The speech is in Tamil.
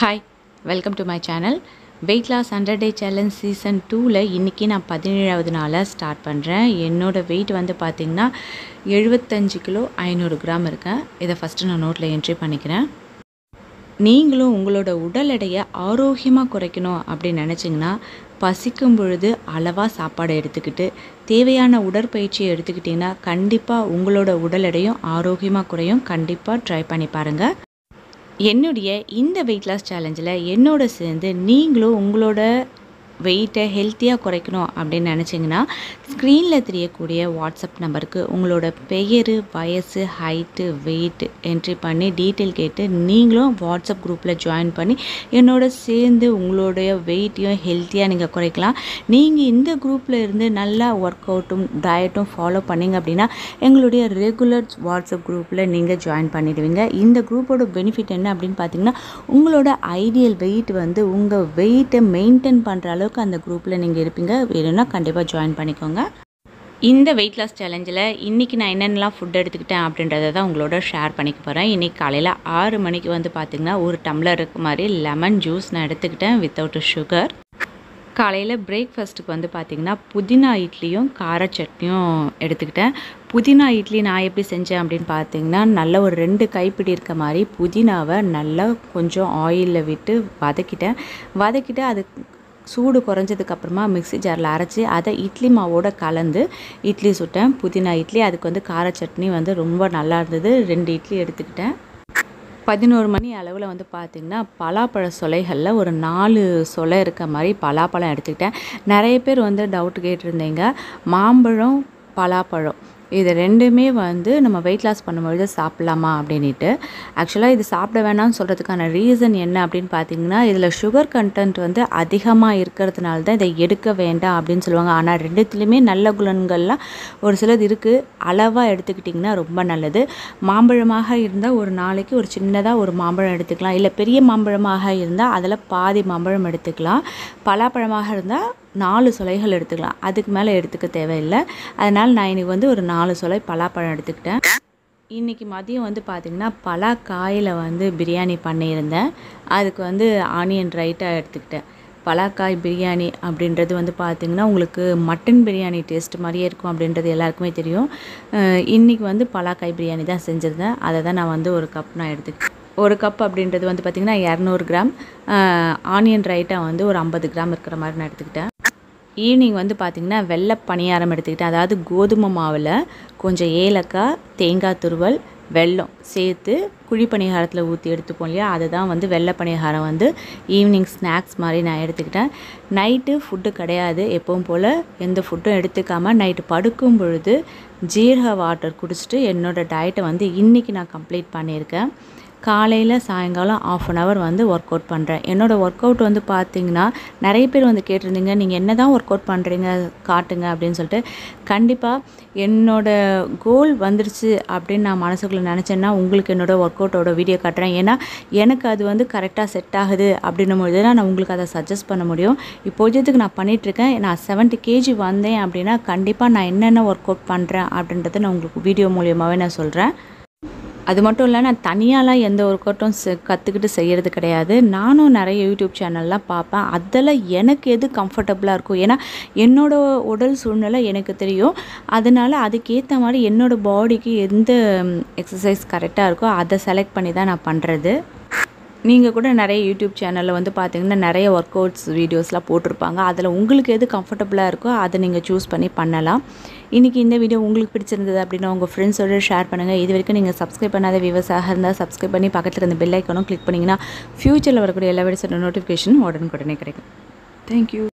hi welcome to my channel weight loss hundred day challenge season டூவில் இன்றைக்கி நான் பதினேழாவது நாளாக ஸ்டார்ட் பண்ணுறேன் என்னோடய வெயிட் வந்து பார்த்திங்கன்னா எழுபத்தஞ்சு கிலோ ஐநூறு கிராம் இருக்கேன் இதை ஃபஸ்ட்டு நான் நோட்டில் என்ட்ரி பண்ணிக்கிறேன் நீங்களும் உங்களோட உடல் எடையை ஆரோக்கியமாக குறைக்கணும் அப்படின்னு நினச்சிங்கன்னா பசிக்கும் பொழுது அளவாக சாப்பாடு எடுத்துக்கிட்டு தேவையான உடற்பயிற்சியை எடுத்துக்கிட்டிங்கன்னா கண்டிப்பாக உங்களோட உடல் எடையும் ஆரோக்கியமாக குறையும் கண்டிப்பாக ட்ரை பண்ணி பாருங்கள் என்னுடைய இந்த வெயிட் லாஸ் சேலஞ்சில் என்னோட சேர்ந்து நீங்களும் உங்களோட வெயிட்டை ஹெல்த்தியாக குறைக்கணும் அப்படின்னு நினச்சிங்கன்னா ஸ்க்ரீனில் தெரியக்கூடிய வாட்ஸ்அப் நம்பருக்கு உங்களோட பெயர் வயசு ஹைட்டு வெயிட் என்ட்ரி பண்ணி டீட்டெயில் கேட்டு நீங்களும் வாட்ஸ்அப் குரூப்பில் ஜாயின் பண்ணி என்னோட சேர்ந்து உங்களுடைய வெயிட்டையும் ஹெல்த்தியாக நீங்கள் குறைக்கலாம் நீங்கள் இந்த குரூப்பில் இருந்து நல்லா ஒர்க் அவுட்டும் டயட்டும் ஃபாலோ பண்ணிங்க அப்படின்னா எங்களுடைய ரெகுலர் வாட்ஸ்அப் குரூப்பில் நீங்கள் ஜாயின் பண்ணிடுவீங்க இந்த குரூப்போட பெனிஃபிட் என்ன அப்படின்னு பார்த்தீங்கன்னா உங்களோட ஐடியல் வெயிட் வந்து உங்கள் வெயிட்டை மெயின்டைன் பண்ணுற அளவுக்கு அந்த குரூப்பில் நீங்கள் இருப்பீங்க வேணும்னா கண்டிப்பாக ஜாயின் பண்ணிக்கோங்க இந்த வெயிட் லாஸ் சேலஞ்சில் இன்றைக்கி நான் என்னென்னலாம் ஃபுட் எடுத்துக்கிட்டேன் அப்படின்றத தான் உங்களோட ஷேர் பண்ணிக்க போகிறேன் இன்றைக்கி காலையில் ஆறு மணிக்கு வந்து பார்த்திங்கன்னா ஒரு டம்ளர் இருக்க மாதிரி லெமன் ஜூஸ் நான் எடுத்துக்கிட்டேன் வித்தவுட் சுகர் காலையில் பிரேக்ஃபாஸ்ட்டுக்கு வந்து பார்த்திங்கன்னா புதினா இட்லியும் கார சட்னியும் எடுத்துக்கிட்டேன் புதினா இட்லி நான் எப்படி செஞ்சேன் அப்படின்னு பார்த்தீங்கன்னா நல்ல ஒரு ரெண்டு கைப்பிடி இருக்க மாதிரி புதினாவை நல்லா கொஞ்சம் ஆயிலில் விட்டு வதக்கிட்டேன் வதக்கிட்டு அது சூடு குறைஞ்சதுக்கப்புறமா மிக்ஸி ஜாரில் அரைச்சி அதை இட்லி மாவோட கலந்து இட்லி சுட்டேன் புதினா இட்லி அதுக்கு வந்து கார சட்னி வந்து ரொம்ப நல்லா இருந்தது ரெண்டு இட்லி எடுத்துக்கிட்டேன் பதினோரு மணி அளவில் வந்து பார்த்திங்கன்னா பலாப்பழ சொலைகளில் ஒரு நாலு சொலை இருக்க மாதிரி பலாப்பழம் எடுத்துக்கிட்டேன் நிறைய பேர் வந்து டவுட் கேட்டிருந்தீங்க மாம்பழம் பலாப்பழம் இது ரெண்டுமே வந்து நம்ம வெயிட் லாஸ் பண்ணும்பொழுது சாப்பிட்லாமா அப்படின்ட்டு ஆக்சுவலாக இது சாப்பிட வேணாம்னு சொல்கிறதுக்கான ரீசன் என்ன அப்படின்னு பார்த்தீங்கன்னா இதில் சுகர் கண்டென்ட் வந்து அதிகமாக இருக்கிறதுனால தான் இதை எடுக்க வேண்டாம் அப்படின்னு சொல்லுவாங்க ஆனால் ரெண்டுத்துலேயுமே நல்ல குணங்கள்லாம் ஒரு சிலது இருக்குது அளவாக எடுத்துக்கிட்டிங்கன்னா ரொம்ப நல்லது மாம்பழமாக இருந்தால் ஒரு நாளைக்கு ஒரு சின்னதாக ஒரு மாம்பழம் எடுத்துக்கலாம் இல்லை பெரிய மாம்பழமாக இருந்தால் அதில் பாதி மாம்பழம் எடுத்துக்கலாம் பலாப்பழமாக இருந்தால் நாலு சொலைகள் எடுத்துக்கலாம் அதுக்கு மேலே எடுத்துக்க தேவையில்லை அதனால் நான் இன்றைக்கி வந்து ஒரு நாலு சொலை பலாப்பழம் எடுத்துக்கிட்டேன் இன்றைக்கி மதியம் வந்து பார்த்திங்கன்னா பலாக்காயில் வந்து பிரியாணி பண்ணியிருந்தேன் அதுக்கு வந்து ஆனியன் ரைட்டாக எடுத்துக்கிட்டேன் பலாக்காய் பிரியாணி அப்படின்றது வந்து பார்த்திங்கன்னா உங்களுக்கு மட்டன் பிரியாணி டேஸ்ட் மாதிரியே இருக்கும் அப்படின்றது எல்லாருக்குமே தெரியும் இன்றைக்கி வந்து பலாக்காய் பிரியாணி தான் செஞ்சுருந்தேன் அதை தான் நான் வந்து ஒரு கப் நான் எடுத்துக்கிட்டேன் ஒரு கப் அப்படின்றது வந்து பார்த்திங்கன்னா இரநூறு கிராம் ஆனியன் ரைட்டாக வந்து ஒரு ஐம்பது கிராம் இருக்கிற மாதிரி நான் எடுத்துக்கிட்டேன் ஈவினிங் வந்து பார்த்திங்கன்னா வெள்ளை பணியாரம் எடுத்துக்கிட்டேன் அதாவது கோதுமை மாவில் கொஞ்சம் ஏலக்காய் தேங்காய் துருவல் வெல்லம் சேர்த்து குழி பணிகாரத்தில் ஊற்றி எடுத்துப்போம் இல்லையா அதுதான் வந்து வெள்ளை பணிகாரம் வந்து ஈவினிங் ஸ்நாக்ஸ் மாதிரி நான் எடுத்துக்கிட்டேன் நைட்டு ஃபுட்டு கிடையாது எப்பவும் போல் எந்த ஃபுட்டும் எடுத்துக்காமல் நைட்டு படுக்கும் பொழுது ஜீரக வாட்டர் குடிச்சிட்டு என்னோடய டயட்டை வந்து இன்றைக்கி நான் கம்ப்ளீட் பண்ணியிருக்கேன் காலையில் சாயங்காலம் ஆஃப் அன் ஹவர் வந்து ஒர்க் அவுட் பண்ணுறேன் என்னோடய ஒர்க் அவுட் வந்து பார்த்திங்கன்னா நிறைய பேர் வந்து கேட்டிருந்தீங்க நீங்கள் என்ன தான் ஒர்க் அவுட் பண்ணுறீங்க காட்டுங்க அப்படின்னு சொல்லிட்டு கண்டிப்பாக என்னோடய கோல் வந்துருச்சு அப்படின்னு நான் மனசுக்குள்ளே நினச்சேன்னா உங்களுக்கு என்னோடய ஒர்க் அவுட்டோட வீடியோ காட்டுறேன் ஏன்னா எனக்கு அது வந்து கரெக்டாக செட் ஆகுது அப்படின்னும் பொழுது தான் நான் உங்களுக்கு அதை சஜஸ்ட் பண்ண முடியும் இப்போதைக்கு நான் பண்ணிகிட்ருக்கேன் நான் செவன்ட்டி கேஜி வந்தேன் அப்படின்னா கண்டிப்பாக நான் என்னென்ன ஒர்க் அவுட் பண்ணுறேன் அப்படின்றத நான் உங்களுக்கு வீடியோ மூலியமாகவே நான் சொல்கிறேன் அது மட்டும் இல்லை நான் தனியாலாம் எந்த ஒர்க் அவுட்டும் செ கற்றுக்கிட்டு செய்கிறது கிடையாது நானும் நிறைய யூடியூப் சேனல்லாம் பார்ப்பேன் அதில் எனக்கு எது கம்ஃபர்டபுளாக இருக்கும் ஏன்னா என்னோடய உடல் சூழ்நிலை எனக்கு தெரியும் அதனால் அதுக்கேற்ற மாதிரி என்னோடய பாடிக்கு எந்த எக்ஸசைஸ் கரெக்டாக இருக்கோ அதை செலக்ட் பண்ணி தான் நான் பண்ணுறது நீங்கள் கூட நிறைய யூடியூப் சேனலில் வந்து பார்த்தீங்கன்னா நிறைய ஒர்க் அவுட்ஸ் வீடியோஸ்லாம் போட்டிருப்பாங்க அதில் உங்களுக்கு எது கம்ஃபர்டபுளாக இருக்கோ அதை நீங்கள் சூஸ் பண்ணி பண்ணலாம் இன்றைக்கி இந்த வீடியோ உங்களுக்கு பிடிச்சிருந்தது அப்படின்னா உங்கள் ஃப்ரெண்ட்ஸோட ஷேர் பண்ணுங்கள் இது வரைக்கும் நீங்கள் சப்ஸ்கிரைப் பண்ணாத விவசாயம் இருந்தால் சப்ஸ்கிரைப் பண்ணி பக்கத்தில் இருந்த பெல் ஐக்கனும் கிளிக் பண்ணிங்கன்னா ஃப்யூச்சரில் வரக்கூடிய எல்லா வீடியோஸோட நோட்டிஃபிகேஷன் உடனுக்குடனே கிடைக்கும் தேங்க்யூ